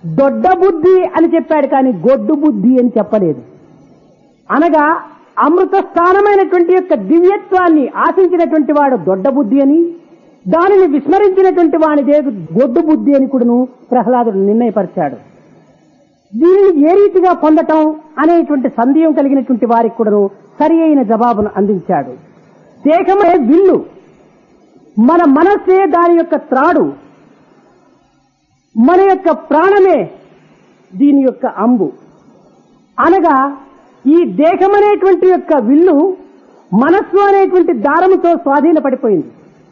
దొడ్డ బుద్ధి అని చెప్పాడు కానీ గొడ్డు బుద్ధి అని చెప్పలేదు అనగా అమృత స్థానమైనటువంటి యొక్క దివ్యత్వాన్ని ఆశించినటువంటి వాడు దొడ్డ బుద్ధి అని దానిని విస్మరించినటువంటి వానిదే గొడ్డు బుద్ధి అని కూడాను ప్రహ్లాదుడు నిర్ణయపరిచాడు దీనిని ఏ రీతిగా పొందటం అనేటువంటి సందేహం కలిగినటువంటి వారికి కూడాను సరి అయిన జవాబును అందించాడు దేహమే విల్లు మన మనస్సే దాని యొక్క త్రాడు మన యొక్క ప్రాణమే దీని యొక్క అంబు అనగా ఈ దేహం అనేటువంటి యొక్క విల్లు మనస్సు అనేటువంటి దారముతో స్వాధీనపడిపోయింది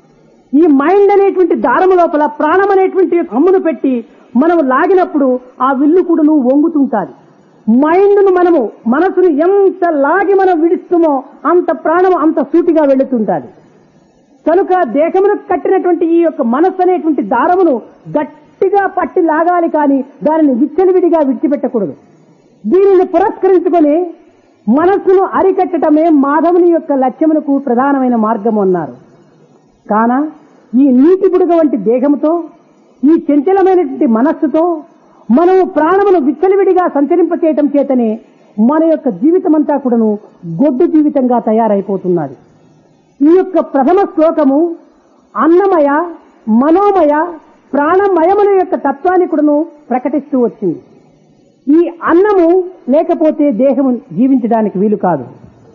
ఈ మైండ్ అనేటువంటి దారము లోపల ప్రాణం అనేటువంటి అమ్మును పెట్టి మనం లాగినప్పుడు ఆ విల్లు కూడాను వంగుతుంటాది మైండ్ను మనము మనసును ఎంత లాగి మనం విడుస్తామో అంత ప్రాణం అంత సూటిగా వెళుతుంటాది కనుక దేహమునకు కట్టినటువంటి ఈ యొక్క మనస్సు అనేటువంటి దారమును గట్టిగా పట్టి లాగాలి కానీ దానిని విచ్చలివిడిగా విడిచిపెట్టకూడదు దీనిని పురస్కరించుకొని మనస్సును అరికట్టడమే మాధవుని యొక్క లక్ష్యమునకు ప్రధానమైన మార్గం అన్నారు కాన ఈ నీటి బుడగ వంటి దేహముతో ఈ చంచలమైనటువంటి మనస్సుతో మనము ప్రాణమును విచ్చలివిడిగా సంచరింపచేయటం చేతనే మన యొక్క జీవితమంతా కూడాను గొడ్డు జీవితంగా తయారైపోతున్నది ఈ యొక్క ప్రథమ శ్లోకము అన్నమయ మనోమయ ప్రాణమయముల యొక్క తత్వాన్ని కూడాను ప్రకటిస్తూ వచ్చింది ఈ అన్నము లేకపోతే దేహము జీవించడానికి వీలు కాదు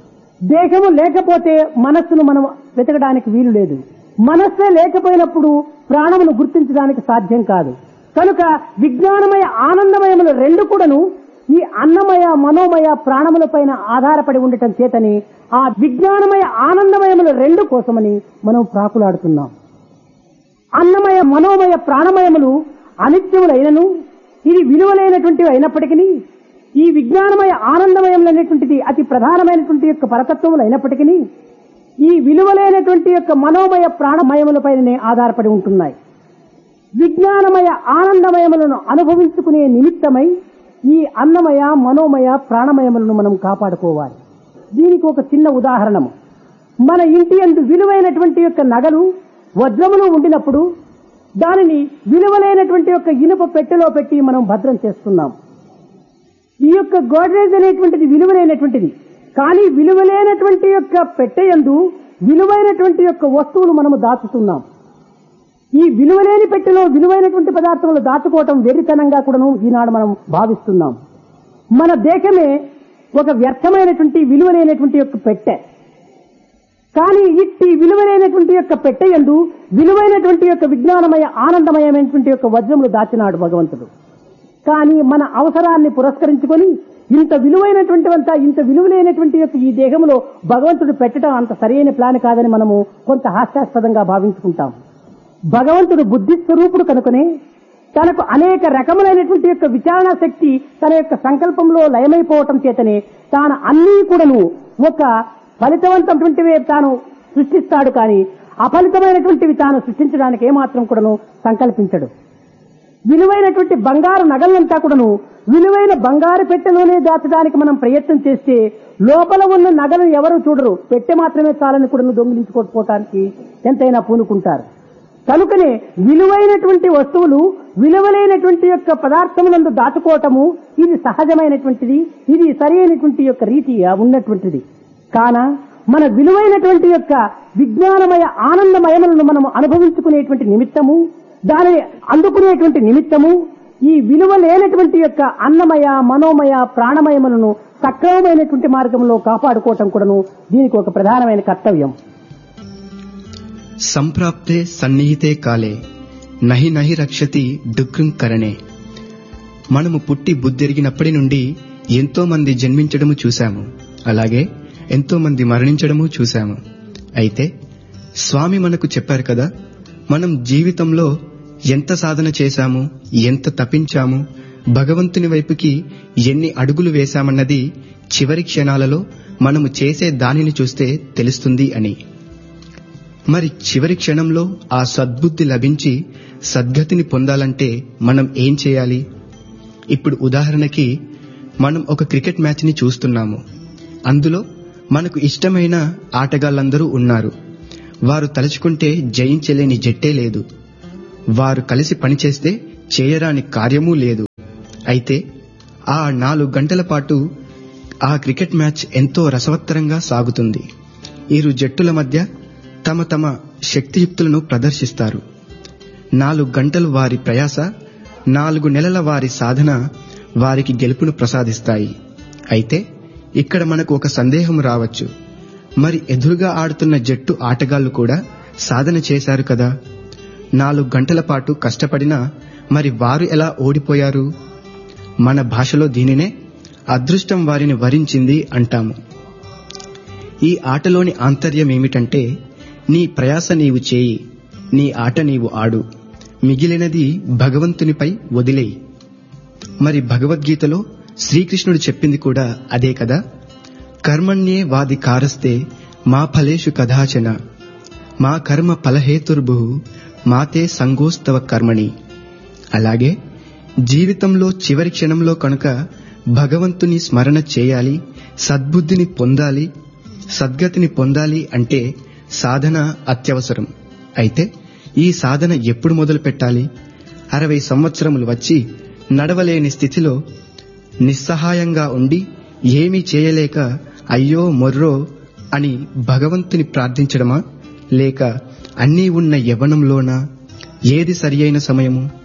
దేహము లేకపోతే మనస్సును మనం వెతకడానికి వీలు లేదు మనస్సే లేకపోయినప్పుడు ప్రాణమును గుర్తించడానికి సాధ్యం కాదు కనుక విజ్ఞానమయ ఆనందమయములు రెండు కూడాను ఈ అన్నమయ మనోమయ ప్రాణముల పైన ఆధారపడి ఉండటం చేతని ఆ విజ్ఞానమయ ఆనందమయముల రెండు కోసమని మనం ప్రాకులాడుతున్నాం అన్నమయ మనోమయ ప్రాణమయములు అనిత్యములైనను ఇది విలువలైనటువంటివి అయినప్పటికీ ఈ విజ్ఞానమయ ఆనందమయములు అనేటువంటిది అతి ప్రధానమైనటువంటి యొక్క పరతత్వములు అయినప్పటికీ ఈ విలువలైనటువంటి యొక్క మనోమయ ప్రాణమయములపైననే ఆధారపడి ఉంటున్నాయి విజ్ఞానమయ ఆనందమయములను అనుభవించుకునే నిమిత్తమై ఈ అన్నమయ మనోమయ ప్రాణమయములను మనం కాపాడుకోవాలి దీనికి ఒక చిన్న ఉదాహరణము మన ఇంటి అందు విలువైనటువంటి యొక్క నగలు వజ్రములు ఉండినప్పుడు దానిని విలువలైనటువంటి యొక్క ఇనుప పెట్టెలో పెట్టి మనం భద్రం చేస్తున్నాం ఈ యొక్క గోడ్రేజ్ అనేటువంటిది విలువలైనటువంటిది కానీ విలువలేనటువంటి యొక్క పెట్టెయందు విలువైనటువంటి యొక్క వస్తువులు మనము దాచుతున్నాం ఈ విలువలేని పెట్టెలో విలువైనటువంటి పదార్థములు దాచుకోవటం వెర్రితనంగా కూడాను ఈనాడు మనం భావిస్తున్నాం మన దేశమే ఒక వ్యర్థమైనటువంటి విలువలేనటువంటి యొక్క పెట్టె కానీ ఇట్టి విలువైనటువంటి యొక్క పెట్టెయందు విలువైనటువంటి యొక్క విజ్ఞానమయ ఆనందమయమైనటువంటి యొక్క వజ్రములు దాచినాడు భగవంతుడు కానీ మన అవసరాన్ని పురస్కరించుకొని ఇంత విలువైనటువంటివంతా ఇంత విలువలైనటువంటి యొక్క ఈ దేహంలో భగవంతుడు పెట్టడం అంత సరైన ప్లాన్ కాదని మనము కొంత హాస్యాస్పదంగా భావించుకుంటాం భగవంతుడు బుద్ధి స్వరూపుడు కనుకనే తనకు అనేక రకములైనటువంటి యొక్క విచారణ శక్తి తన యొక్క సంకల్పంలో లయమైపోవటం చేతనే తాను అన్నీ కూడాను ఒక ఫలితవంతమైనటువంటివే తాను సృష్టిస్తాడు కానీ అఫలితమైనటువంటివి తాను సృష్టించడానికి ఏమాత్రం కూడాను సంకల్పించడు విలువైనటువంటి బంగారు నగలంతా కూడాను విలువైన బంగారు పెట్టెలోనే దాచడానికి మనం ప్రయత్నం చేస్తే లోపల ఉన్న నగలు ఎవరు చూడరు పెట్టె మాత్రమే చాలని కూడా దొంగిలించుకోకపోవటానికి ఎంతైనా పూనుకుంటారు కనుకనే విలువైనటువంటి వస్తువులు విలువలైనటువంటి యొక్క పదార్థములందు దాచుకోవటము ఇది సహజమైనటువంటిది ఇది సరైనటువంటి యొక్క రీతి ఉన్నటువంటిది కాన మన విలువైనటువంటి యొక్క విజ్ఞానమయ ఆనందమయములను మనం అనుభవించుకునేటువంటి నిమిత్తము దానిని అందుకునేటువంటి నిమిత్తము ఈ విలువ లేనటువంటి యొక్క అన్నమయ మనోమయ ప్రాణమయములను సక్రమమైనటువంటి మార్గంలో కాపాడుకోవటం కూడాను దీనికి ఒక ప్రధానమైన కర్తవ్యం సంప్రాప్తే సన్నిహితే కాలే నహి నహి రక్షతి డుక్రం కరణే మనము పుట్టి బుద్ధెరిగినప్పటి నుండి ఎంతో మంది జన్మించడము చూశాము అలాగే ఎంతో మంది మరణించడము చూశాము అయితే స్వామి మనకు చెప్పారు కదా మనం జీవితంలో ఎంత సాధన చేశాము ఎంత తపించాము భగవంతుని వైపుకి ఎన్ని అడుగులు వేశామన్నది చివరి క్షణాలలో మనము చేసే దానిని చూస్తే తెలుస్తుంది అని మరి చివరి క్షణంలో ఆ సద్బుద్ధి లభించి సద్గతిని పొందాలంటే మనం ఏం చేయాలి ఇప్పుడు ఉదాహరణకి మనం ఒక క్రికెట్ మ్యాచ్ని చూస్తున్నాము అందులో మనకు ఇష్టమైన ఆటగాళ్ళందరూ ఉన్నారు వారు తలుచుకుంటే జయించలేని జట్టే లేదు వారు కలిసి పనిచేస్తే చేయరాని కార్యమూ లేదు అయితే ఆ నాలుగు గంటల పాటు ఆ క్రికెట్ మ్యాచ్ ఎంతో రసవత్తరంగా సాగుతుంది ఇరు జట్టుల మధ్య తమ తమ శక్తియుక్తులను ప్రదర్శిస్తారు నాలుగు గంటలు వారి ప్రయాస నాలుగు నెలల వారి సాధన వారికి గెలుపును ప్రసాదిస్తాయి అయితే ఇక్కడ మనకు ఒక సందేహం రావచ్చు మరి ఎదురుగా ఆడుతున్న జట్టు ఆటగాళ్లు కూడా సాధన చేశారు కదా నాలుగు గంటల పాటు కష్టపడినా మరి వారు ఎలా ఓడిపోయారు మన భాషలో దీనినే అదృష్టం వారిని వరించింది అంటాము ఈ ఆటలోని ఆంతర్యం ఏమిటంటే నీ ప్రయాస నీవు చేయి నీ ఆట నీవు ఆడు మిగిలినది భగవంతునిపై వదిలేయి మరి భగవద్గీతలో శ్రీకృష్ణుడు చెప్పింది కూడా అదే కదా కర్మణ్యే వాది కారస్తే మా ఫలేషు కదాచన మా కర్మ ఫలహేతుర్భు మాతే సంగోస్తవ కర్మణి అలాగే జీవితంలో చివరి క్షణంలో కనుక భగవంతుని స్మరణ చేయాలి సద్బుద్ధిని పొందాలి సద్గతిని పొందాలి అంటే సాధన అత్యవసరం అయితే ఈ సాధన ఎప్పుడు మొదలు పెట్టాలి అరవై సంవత్సరములు వచ్చి నడవలేని స్థితిలో నిస్సహాయంగా ఉండి ఏమీ చేయలేక అయ్యో మొర్రో అని భగవంతుని ప్రార్థించడమా లేక అన్నీ ఉన్న యవనంలోనా ఏది సరియైన సమయము